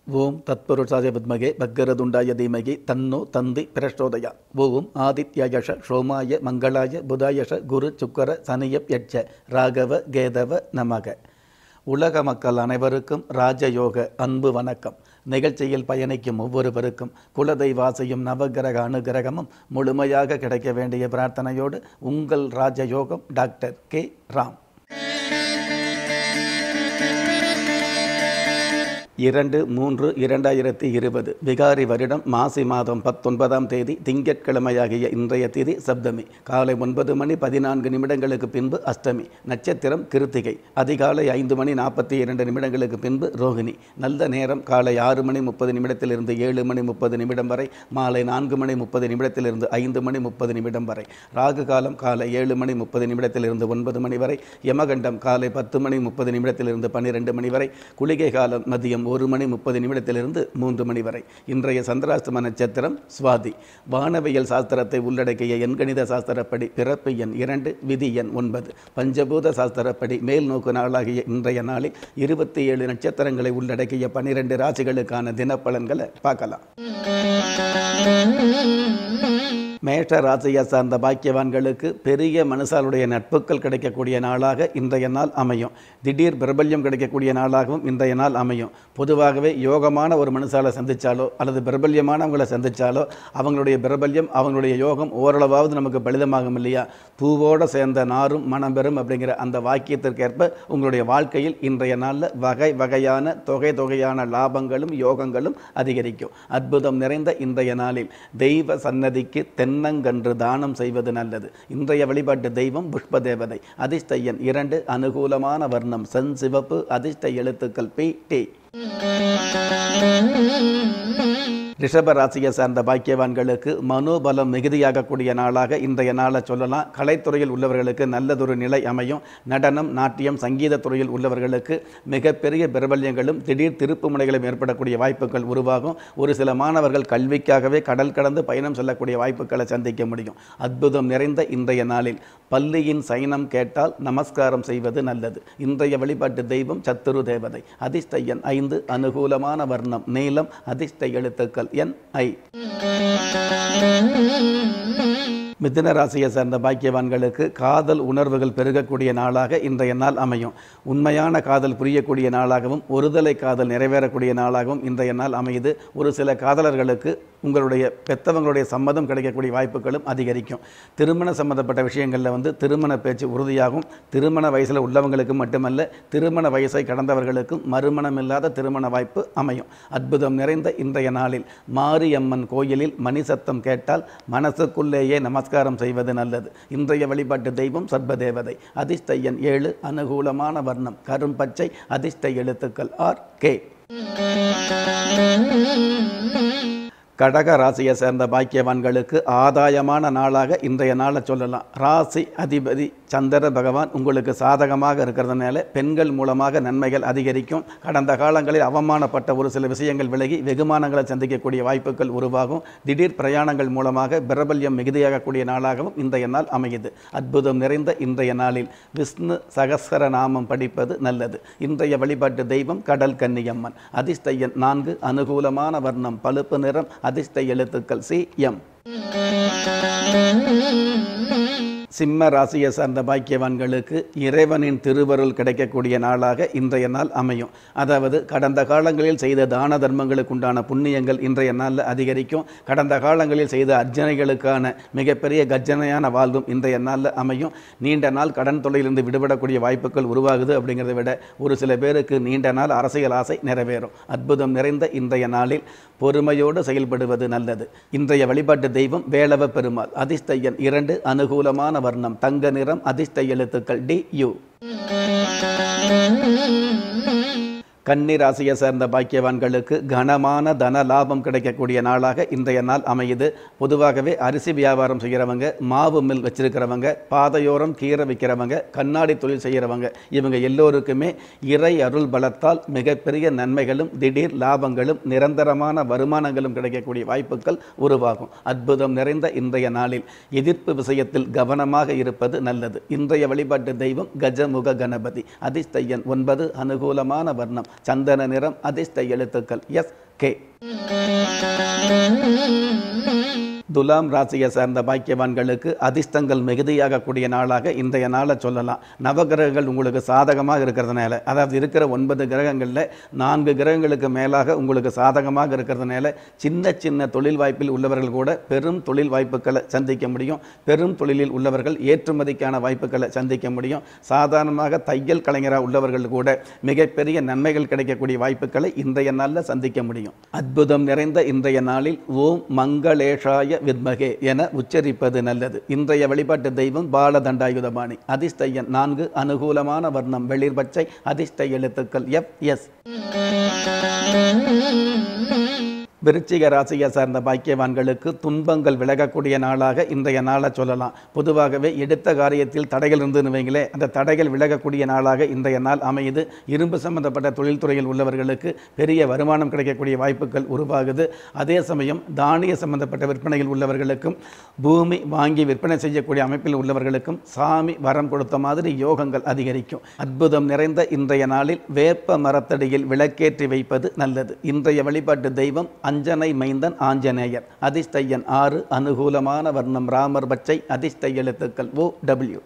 ஓம் தத்புருஷாய வித்மகே பக்கரதுண்டாய தீமகி தன்னோ தந்தி பிரச்சோதயா ஓம் ஆதித்யயஷ சோமாய மங்களாய புதாயஷ குரு சுக்கர சனியப் யட்ச ராகவ கேதவ நமக உலக மக்கள் அனைவருக்கும் ராஜயோக அன்பு வணக்கம் நிகழ்ச்சியில் பயணிக்கும் ஒவ்வொருவருக்கும் குலதெய்வாசையும் நவகிரக அனுகிரகமும் முழுமையாக கிடைக்க வேண்டிய பிரார்த்தனையோடு உங்கள் ராஜயோகம் டாக்டர் கே ராம் இரண்டு மூன்று இரண்டாயிரத்தி இருபது விகாரி வருடம் மாசி மாதம் பத்தொன்பதாம் தேதி திங்கட்கிழமையாகிய இன்றைய திதி சப்தமி காலை ஒன்பது மணி பதினான்கு நிமிடங்களுக்கு பின்பு அஷ்டமி நட்சத்திரம் கிருத்திகை அதிகாலை ஐந்து மணி நாற்பத்தி இரண்டு நிமிடங்களுக்கு பின்பு ரோகிணி நல்ல நேரம் காலை ஆறு மணி முப்பது நிமிடத்திலிருந்து ஏழு மணி முப்பது நிமிடம் வரை மாலை நான்கு மணி முப்பது நிமிடத்திலிருந்து ஐந்து மணி முப்பது நிமிடம் வரை ராகு காலம் காலை ஏழு மணி முப்பது நிமிடத்திலிருந்து ஒன்பது மணி வரை யமகண்டம் காலை பத்து மணி முப்பது நிமிடத்திலிருந்து பன்னிரெண்டு மணி வரை குளிகை காலம் மதியம் ஒரு மணி முப்பது நிமிடத்திலிருந்து மூன்று மணி வரை இன்றைய சந்திராஷ்டம நட்சத்திரம் சுவாதி வானவியல் சாஸ்திரத்தை உள்ளடக்கிய எண்கணித சாஸ்திரப்படி பிறப்பு எண் இரண்டு விதி எண் ஒன்பது பஞ்சபூத சாஸ்திரப்படி மேல் நோக்கு நாளாகிய இன்றைய நாளில் இருபத்தி ஏழு நட்சத்திரங்களை உள்ளடக்கிய பனிரெண்டு ராசிகளுக்கான தினப்பலன்களை பார்க்கலாம் மேஷ ராசியை சார்ந்த பாக்கியவான்களுக்கு பெரிய மனுஷாலுடைய நட்புகள் கிடைக்கக்கூடிய நாளாக இன்றைய நாள் அமையும் திடீர் பிரபல்யம் கிடைக்கக்கூடிய நாளாகவும் இன்றைய நாள் அமையும் பொதுவாகவே யோகமான ஒரு மனுஷாலை சந்திச்சாலோ அல்லது பிரபல்யமானவங்களை சந்திச்சாலோ அவங்களுடைய பிரபல்யம் அவங்களுடைய யோகம் ஓரளவாவது நமக்கு பலிதமாகும் இல்லையா பூவோடு சேர்ந்த நாரும் மனம் பெறும் அப்படிங்கிற அந்த வாக்கியத்திற்கேற்ப உங்களுடைய வாழ்க்கையில் இன்றைய நாளில் வகை வகையான தொகை தொகையான லாபங்களும் யோகங்களும் அதிகரிக்கும் அற்புதம் நிறைந்த இன்றைய நாளில் தெய்வ சன்னதிக்கு தென்னங்கன்று தானம் செய்வது நல்லது இன்றைய வழிபாட்டு தெய்வம் புஷ்ப தேவதை அதிர்ஷ்ட எண் இரண்டு அனுகூலமான வர்ணம் சென் சிவப்பு அதிர்ஷ்ட எழுத்துக்கள் பி டி ரிஷப ராசியை சார்ந்த பாக்கியவான்களுக்கு மனோபலம் மிகுதியாகக்கூடிய நாளாக இன்றைய நாளை சொல்லலாம் கலைத்துறையில் உள்ளவர்களுக்கு நல்லதொரு நிலை அமையும் நடனம் நாட்டியம் சங்கீத துறையில் உள்ளவர்களுக்கு மிகப்பெரிய பிரபல்யங்களும் திடீர் திருப்பு முனைகளும் ஏற்படக்கூடிய வாய்ப்புகள் உருவாகும் ஒரு சில மாணவர்கள் கல்விக்காகவே கடல் கடந்து பயணம் செல்லக்கூடிய வாய்ப்புகளை சந்திக்க முடியும் அற்புதம் நிறைந்த இன்றைய நாளில் பள்ளியின் சைனம் கேட்டால் நமஸ்காரம் செய்வது நல்லது இன்றைய வழிபாட்டு தெய்வம் சத்துரு தேவதை அதிர்ஷ்ட எண் ஐந்து அனுகூலமான வர்ணம் நீளம் அதிர்ஷ்ட எழுத்துக்கள் என் ஐ மிதுன ராசியை சேர்ந்த பாக்கியவான்களுக்கு காதல் உணர்வுகள் பெருகக்கூடிய நாளாக இன்றைய நாள் அமையும் உண்மையான காதல் புரியக்கூடிய நாளாகவும் ஒருதலை காதல் நிறைவேறக்கூடிய நாளாகவும் இன்றைய நாள் அமையுது ஒரு சில காதலர்களுக்கு உங்களுடைய பெத்தவங்களுடைய சம்மதம் கிடைக்கக்கூடிய வாய்ப்புகளும் அதிகரிக்கும் திருமண சம்பந்தப்பட்ட விஷயங்களில் வந்து திருமண பேச்சு உறுதியாகும் திருமண வயசில் உள்ளவங்களுக்கு மட்டுமல்ல திருமண வயசை கடந்தவர்களுக்கும் மறுமணம் இல்லாத திருமண வாய்ப்பு அமையும் அற்புதம் நிறைந்த இன்றைய நாளில் மாரியம்மன் கோயிலில் மணி சத்தம் கேட்டால் மனசுக்குள்ளேயே நமஸ்காரம் செய்வது நல்லது இன்றைய வழிபாட்டு தெய்வம் சர்பதேவதை அதிர்ஷ்ட எண் ஏழு அனுகூலமான வர்ணம் கரும்பச்சை அதிர்ஷ்ட எழுத்துக்கள் ஆர் கே கடக ராசியை சேர்ந்த பாக்கியவான்களுக்கு ஆதாயமான நாளாக இன்றைய நாளை சொல்லலாம் ராசி அதிபதி சந்திர பகவான் உங்களுக்கு சாதகமாக இருக்கிறதுனால பெண்கள் மூலமாக நன்மைகள் அதிகரிக்கும் கடந்த காலங்களில் அவமானப்பட்ட ஒரு சில விஷயங்கள் விலகி வெகுமானங்களை சந்திக்கக்கூடிய வாய்ப்புகள் உருவாகும் திடீர் பிரயாணங்கள் மூலமாக பிரபல்யம் மிகுதியாகக்கூடிய நாளாகவும் இன்றைய நாள் அமையுது அற்புதம் நிறைந்த இன்றைய நாளில் விஷ்ணு சகஸ்கர நாமம் படிப்பது நல்லது இன்றைய வழிபாட்டு தெய்வம் கடல் கன்னியம்மன் அதிர்ஷ்ட எண் நான்கு அனுகூலமான வர்ணம் பழுப்பு நிறம் அதிர்ஷ்ட எழுத்துக்கள் சி எம் சிம்ம ராசியை சார்ந்த பாக்கியவான்களுக்கு இறைவனின் திருவருள் கிடைக்கக்கூடிய நாளாக இன்றைய நாள் அமையும் அதாவது கடந்த காலங்களில் செய்த தான தர்மங்களுக்கு உண்டான புண்ணியங்கள் இன்றைய நாளில் அதிகரிக்கும் கடந்த காலங்களில் செய்த அர்ச்சனைகளுக்கான மிகப்பெரிய கர்ஜனையான வாழ்வும் இன்றைய நாளில் அமையும் நீண்ட நாள் கடன் தொல்லையிலிருந்து விடுபடக்கூடிய வாய்ப்புகள் உருவாகுது அப்படிங்கிறத விட ஒரு சில பேருக்கு நீண்ட நாள் அரசியல் ஆசை நிறைவேறும் அற்புதம் நிறைந்த இன்றைய நாளில் பொறுமையோடு செயல்படுவது நல்லது இன்றைய வழிபாட்டு தெய்வம் வேளவ பெருமாள் அதிர்ஷ்ட எண் இரண்டு அனுகூலமான வர்ணம் தங்க நிறம் அதிர்ஷ்ட எழுத்துக்கள் டி யு கன்னி ராசியை சேர்ந்த பாக்கியவான்களுக்கு கனமான தன லாபம் கிடைக்கக்கூடிய நாளாக இன்றைய நாள் அமையுது பொதுவாகவே அரிசி வியாபாரம் செய்கிறவங்க மாவு மில் வச்சிருக்கிறவங்க பாதையோரம் கீரை விற்கிறவங்க கண்ணாடி தொழில் செய்கிறவங்க இவங்க எல்லோருக்குமே இறை அருள் பலத்தால் மிகப்பெரிய நன்மைகளும் திடீர் லாபங்களும் நிரந்தரமான வருமானங்களும் கிடைக்கக்கூடிய வாய்ப்புகள் உருவாகும் அற்புதம் நிறைந்த இன்றைய நாளில் எதிர்ப்பு விஷயத்தில் கவனமாக இருப்பது நல்லது இன்றைய வழிபாட்டு தெய்வம் கஜமுக கணபதி அதிர்ஷ்ட எண் ஒன்பது அனுகூலமான வர்ணம் சந்தன நிறம் அதிர்ஷ்ட எழுத்துக்கள் எஸ் கே துலாம் ராசியை சார்ந்த பாக்கியவான்களுக்கு அதிர்ஷ்டங்கள் மிகுதியாகக்கூடிய நாளாக இன்றைய நாளை சொல்லலாம் நவகிரகங்கள் உங்களுக்கு சாதகமாக இருக்கிறதுனால அதாவது இருக்கிற ஒன்பது கிரகங்களில் நான்கு கிரகங்களுக்கு மேலாக உங்களுக்கு சாதகமாக இருக்கிறதுனால சின்ன சின்ன தொழில் வாய்ப்பில் உள்ளவர்கள் கூட பெரும் தொழில் வாய்ப்புகளை சந்திக்க முடியும் பெரும் தொழிலில் உள்ளவர்கள் ஏற்றுமதிக்கான வாய்ப்புகளை சந்திக்க முடியும் சாதாரணமாக தையல் கலைஞராக உள்ளவர்கள் கூட மிகப்பெரிய நன்மைகள் கிடைக்கக்கூடிய வாய்ப்புகளை இன்றைய நாளில் சந்திக்க முடியும் அற்புதம் நிறைந்த இன்றைய நாளில் ஓம் மங்களேஷாய வித்மகே என உச்சரிப்பது நல்லது இன்றைய வழிபாட்டு தெய்வம் பாலதண்டாயுதபாணி அதிர்ஷ்ட எண் நான்கு அனுகூலமான வர்ணம் வெளிர் பச்சை அதிர்ஷ்ட எழுத்துக்கள் எஃப் எஸ் விருச்சிக ராசியை சார்ந்த பாக்கியவான்களுக்கு துன்பங்கள் விலகக்கூடிய நாளாக இன்றைய நாளை சொல்லலாம் பொதுவாகவே எடுத்த காரியத்தில் தடைகள் இருந்துன்னு வைங்களே அந்த தடைகள் விலகக்கூடிய நாளாக இன்றைய நாள் அமையுது இரும்பு சம்பந்தப்பட்ட தொழில்துறையில் உள்ளவர்களுக்கு பெரிய வருமானம் கிடைக்கக்கூடிய வாய்ப்புகள் உருவாகுது அதே சமயம் தானிய சம்பந்தப்பட்ட விற்பனையில் உள்ளவர்களுக்கும் பூமி வாங்கி விற்பனை செய்யக்கூடிய அமைப்பில் உள்ளவர்களுக்கும் சாமி வரம் கொடுத்த மாதிரி யோகங்கள் அதிகரிக்கும் அற்புதம் நிறைந்த இன்றைய நாளில் வேப்ப மரத்தடியில் விளக்கேற்றி வைப்பது நல்லது இன்றைய வழிபாட்டு தெய்வம் அஞ்சனை மைந்தன் ஆஞ்சநேயர் அதிர்ஷ்ட எண் ஆறு அனுகூலமான வர்ணம் ராமர் பச்சை அதிர்ஷ்ட எழுத்துக்கள் ஓ டபிள்யூ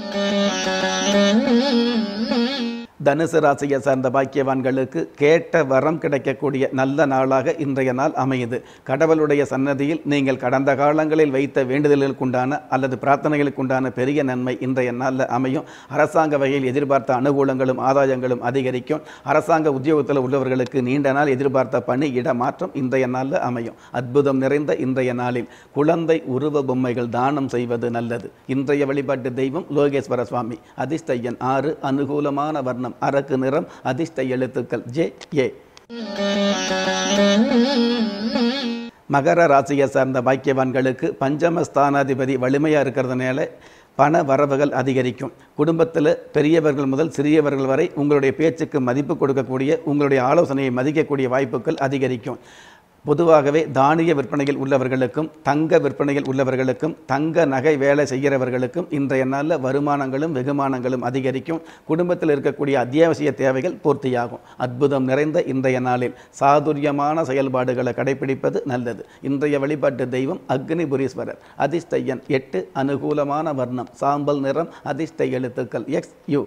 தனுசு ராசியை சார்ந்த பாக்கியவான்களுக்கு கேட்ட வரம் கிடைக்கக்கூடிய நல்ல நாளாக இன்றைய நாள் அமையுது கடவுளுடைய சன்னதியில் நீங்கள் கடந்த காலங்களில் வைத்த வேண்டுதல்களுக்குண்டான அல்லது பிரார்த்தனைகளுக்குண்டான பெரிய நன்மை இன்றைய நாளில் அமையும் அரசாங்க வகையில் எதிர்பார்த்த அனுகூலங்களும் ஆதாயங்களும் அதிகரிக்கும் அரசாங்க உத்தியோகத்தில் உள்ளவர்களுக்கு நீண்ட நாள் எதிர்பார்த்த பணி இடமாற்றம் இன்றைய நாளில் அமையும் அற்புதம் நிறைந்த இன்றைய நாளில் குழந்தை உருவ பொம்மைகள் தானம் செய்வது நல்லது இன்றைய வழிபாட்டு தெய்வம் லோகேஸ்வர சுவாமி அதிர்ஷ்ட எண் ஆறு அனுகூலமான வர்ணம் அரக்கு நிறம் அதிர்ஷ்ட எழுத்துக்கள் ஜே ஏ மகர ராசியை சார்ந்த பாக்கியவான்களுக்கு பஞ்சம ஸ்தானாதிபதி வலிமையாக இருக்கிறதுனால பண வரவுகள் அதிகரிக்கும் குடும்பத்தில் பெரியவர்கள் முதல் சிறியவர்கள் வரை உங்களுடைய பேச்சுக்கு மதிப்பு கொடுக்கக்கூடிய உங்களுடைய ஆலோசனையை மதிக்கக்கூடிய வாய்ப்புகள் அதிகரிக்கும் பொதுவாகவே தானிய விற்பனையில் உள்ளவர்களுக்கும் தங்க விற்பனையில் உள்ளவர்களுக்கும் தங்க நகை வேலை செய்கிறவர்களுக்கும் இன்றைய நாளில் வருமானங்களும் வெகுமானங்களும் அதிகரிக்கும் குடும்பத்தில் இருக்கக்கூடிய அத்தியாவசிய தேவைகள் பூர்த்தியாகும் அற்புதம் நிறைந்த இன்றைய நாளில் சாதுரியமான செயல்பாடுகளை கடைபிடிப்பது நல்லது இன்றைய வழிபாட்டு தெய்வம் அக்னிபுரீஸ்வரர் அதிர்ஷ்ட எண் எட்டு அனுகூலமான வர்ணம் சாம்பல் நிறம் அதிர்ஷ்ட எழுத்துக்கள் எக்ஸ் யூ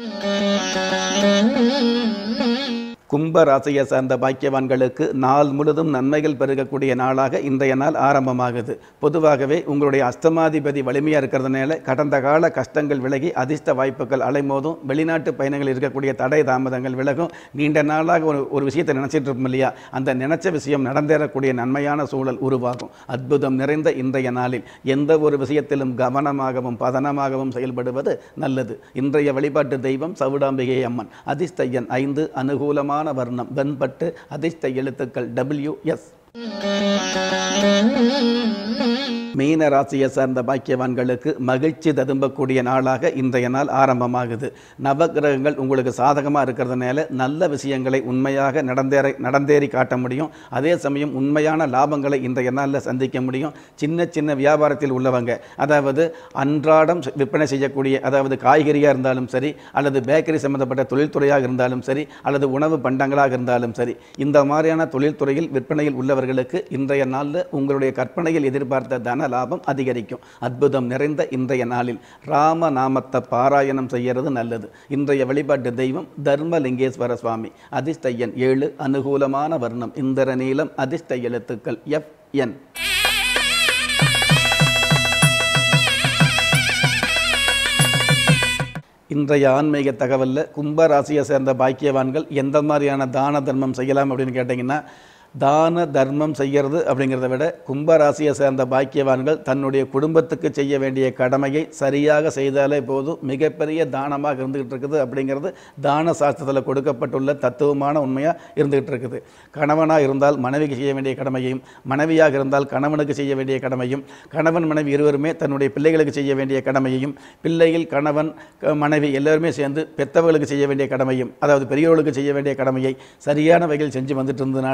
கும்ப ராசியை சார்ந்த பாக்கியவான்களுக்கு நாள் முழுதும் நன்மைகள் பெருகக்கூடிய நாளாக இன்றைய நாள் ஆரம்பமாகுது பொதுவாகவே உங்களுடைய அஷ்டமாதிபதி வலிமையாக இருக்கிறதுனால கடந்த கால கஷ்டங்கள் விலகி அதிர்ஷ்ட வாய்ப்புகள் அலைமோதும் வெளிநாட்டு பயணங்கள் இருக்கக்கூடிய தடை தாமதங்கள் விலகும் நீண்ட நாளாக ஒரு ஒரு விஷயத்தை நினச்சிட்டு இருப்போம் இல்லையா அந்த நினைச்ச விஷயம் நடந்தேறக்கூடிய நன்மையான சூழல் உருவாகும் அற்புதம் நிறைந்த இன்றைய நாளில் எந்த ஒரு விஷயத்திலும் கவனமாகவும் பதனமாகவும் செயல்படுவது நல்லது இன்றைய வழிபாட்டு தெய்வம் சவுடாம்பிகை அம்மன் அதிர்ஷ்ட எண் ஐந்து அனுகூலமான வர்ணம் வெண்பட்டு அதிர்ஷ்ட எழுத்துக்கள் டபிள்யூ எஸ் மீன ராசியை சார்ந்த பாக்கியவான்களுக்கு மகிழ்ச்சி ததும்பக்கூடிய நாளாக இன்றைய நாள் ஆரம்பமாகுது நவகிரகங்கள் உங்களுக்கு சாதகமாக இருக்கிறதுனால நல்ல விஷயங்களை உண்மையாக நடந்தேற நடந்தேறி காட்ட முடியும் அதே சமயம் உண்மையான லாபங்களை இன்றைய நாளில் சந்திக்க முடியும் சின்ன சின்ன வியாபாரத்தில் உள்ளவங்க அதாவது அன்றாடம் விற்பனை செய்யக்கூடிய அதாவது காய்கறியாக இருந்தாலும் சரி அல்லது பேக்கரி சம்பந்தப்பட்ட தொழில்துறையாக இருந்தாலும் சரி அல்லது உணவு பண்டங்களாக இருந்தாலும் சரி இந்த மாதிரியான தொழில்துறையில் விற்பனையில் உள்ளவர்களுக்கு இன்றைய நாளில் உங்களுடைய கற்பனையில் எதிர்பார்த்த தன லாபம் அதிகரிக்கும் அற்புதம் நிறைந்த இன்றைய நாளில் ராம நாமத்தை பாராயணம் செய்கிறது நல்லது இன்றைய வழிபாட்டு தெய்வம் தர்மலிங்கேஸ்வர சுவாமி அதிர்ஷ்ட எண் ஏழு அனுகூலமான வர்ணம் இந்திர நீளம் அதிர்ஷ்ட எழுத்துக்கள் எஃப் என் இன்றைய ஆன்மீக தகவலில் கும்ப ராசியை சேர்ந்த பாக்கியவான்கள் எந்த மாதிரியான தான தர்மம் செய்யலாம் அப்படின்னு கேட்டிங்கன்னா தான தர்மம் செய்கிறது அப்படிங்கிறத விட கும்பராசியை சேர்ந்த பாக்கியவான்கள் தன்னுடைய குடும்பத்துக்கு செய்ய வேண்டிய கடமையை சரியாக செய்தாலே போதும் மிகப்பெரிய தானமாக இருந்துகிட்டு இருக்குது அப்படிங்கிறது தான சாஸ்திரத்தில் கொடுக்கப்பட்டுள்ள தத்துவமான உண்மையாக இருந்துகிட்டு இருக்குது கணவனாக இருந்தால் மனைவிக்கு செய்ய வேண்டிய கடமையும் மனைவியாக இருந்தால் கணவனுக்கு செய்ய வேண்டிய கடமையும் கணவன் மனைவி இருவருமே தன்னுடைய பிள்ளைகளுக்கு செய்ய வேண்டிய கடமையையும் பிள்ளைகள் கணவன் க- மனைவி எல்லாருமே சேர்ந்து பெத்தவர்களுக்கு செய்ய வேண்டிய கடமையும் அதாவது பெரியவர்களுக்கு செய்ய வேண்டிய கடமையை சரியான வகையில் செஞ்சு வந்துட்டு இருந்ததுனாலே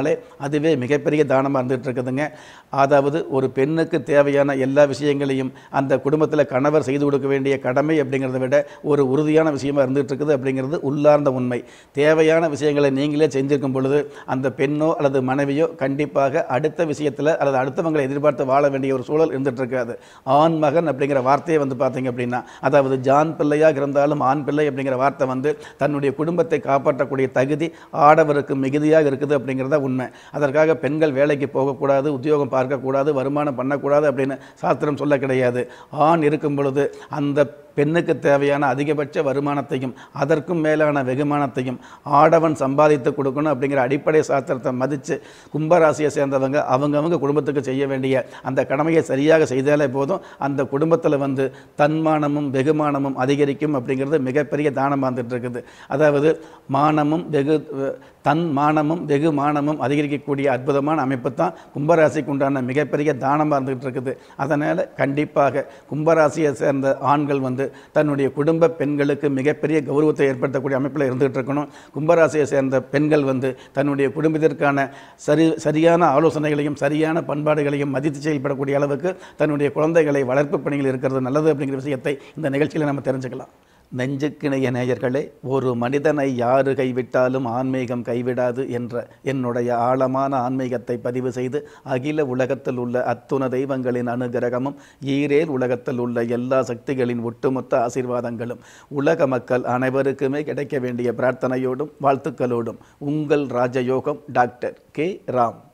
அதுவே மிகப்பெரிய தானமாக இருந்துகிட்டு இருக்குதுங்க அதாவது ஒரு பெண்ணுக்கு தேவையான எல்லா விஷயங்களையும் அந்த குடும்பத்தில் கணவர் செய்து கொடுக்க வேண்டிய கடமை அப்படிங்கிறத விட ஒரு உறுதியான விஷயமா இருந்துகிட்டு இருக்குது அப்படிங்கிறது உள்ளார்ந்த உண்மை தேவையான விஷயங்களை நீங்களே செஞ்சிருக்கும் பொழுது அந்த பெண்ணோ அல்லது மனைவியோ கண்டிப்பாக அடுத்த விஷயத்தில் அல்லது அடுத்தவங்களை எதிர்பார்த்து வாழ வேண்டிய ஒரு சூழல் இருந்துட்டு இருக்காது ஆண் மகன் அப்படிங்கிற வார்த்தையை வந்து பார்த்தீங்க அப்படின்னா அதாவது ஜான் பிள்ளையாக இருந்தாலும் ஆண் பிள்ளை அப்படிங்கிற வார்த்தை வந்து தன்னுடைய குடும்பத்தை காப்பாற்றக்கூடிய தகுதி ஆடவருக்கு மிகுதியாக இருக்குது அப்படிங்கிறத உண்மை அதற்காக பெண்கள் வேலைக்கு போகக்கூடாது உத்தியோகம் பார்க்கக்கூடாது வருமானம் பண்ணக்கூடாது அப்படின்னு சாஸ்திரம் சொல்ல கிடையாது ஆண் இருக்கும் பொழுது அந்த பெண்ணுக்கு தேவையான அதிகபட்ச வருமானத்தையும் அதற்கும் மேலான வெகுமானத்தையும் ஆடவன் சம்பாதித்து கொடுக்கணும் அப்படிங்கிற அடிப்படை சாஸ்திரத்தை மதித்து கும்பராசியை சேர்ந்தவங்க அவங்கவங்க குடும்பத்துக்கு செய்ய வேண்டிய அந்த கடமையை சரியாக செய்தாலே போதும் அந்த குடும்பத்தில் வந்து தன்மானமும் வெகுமானமும் அதிகரிக்கும் அப்படிங்கிறது மிகப்பெரிய தானமாக வந்துட்டு இருக்குது அதாவது மானமும் வெகு தன் மானமும் வெகு மானமும் அதிகரிக்கக்கூடிய அற்புதமான அமைப்பு தான் கும்பராசிக்கு உண்டான மிகப்பெரிய தானமாக இருந்துகிட்டு இருக்குது அதனால் கண்டிப்பாக கும்பராசியை சேர்ந்த ஆண்கள் வந்து தன்னுடைய குடும்ப பெண்களுக்கு மிகப்பெரிய கௌரவத்தை ஏற்படுத்தக்கூடிய அமைப்பில் இருந்துகிட்டு இருக்கணும் கும்பராசியை சேர்ந்த பெண்கள் வந்து தன்னுடைய குடும்பத்திற்கான சரி சரியான ஆலோசனைகளையும் சரியான பண்பாடுகளையும் மதித்து செயல்படக்கூடிய அளவுக்கு தன்னுடைய குழந்தைகளை வளர்ப்பு பணிகள் இருக்கிறது நல்லது அப்படிங்கிற விஷயத்தை இந்த நிகழ்ச்சியில் நம்ம தெரிஞ்சுக்கலாம் நெஞ்சுக்கிணைய நேயர்களே ஒரு மனிதனை யாரு கைவிட்டாலும் ஆன்மீகம் கைவிடாது என்ற என்னுடைய ஆழமான ஆன்மீகத்தை பதிவு செய்து அகில உலகத்தில் உள்ள அத்துண தெய்வங்களின் அனுகிரகமும் ஈரேல் உலகத்தில் உள்ள எல்லா சக்திகளின் ஒட்டுமொத்த ஆசீர்வாதங்களும் உலக மக்கள் அனைவருக்குமே கிடைக்க வேண்டிய பிரார்த்தனையோடும் வாழ்த்துக்களோடும் உங்கள் ராஜயோகம் டாக்டர் கே ராம்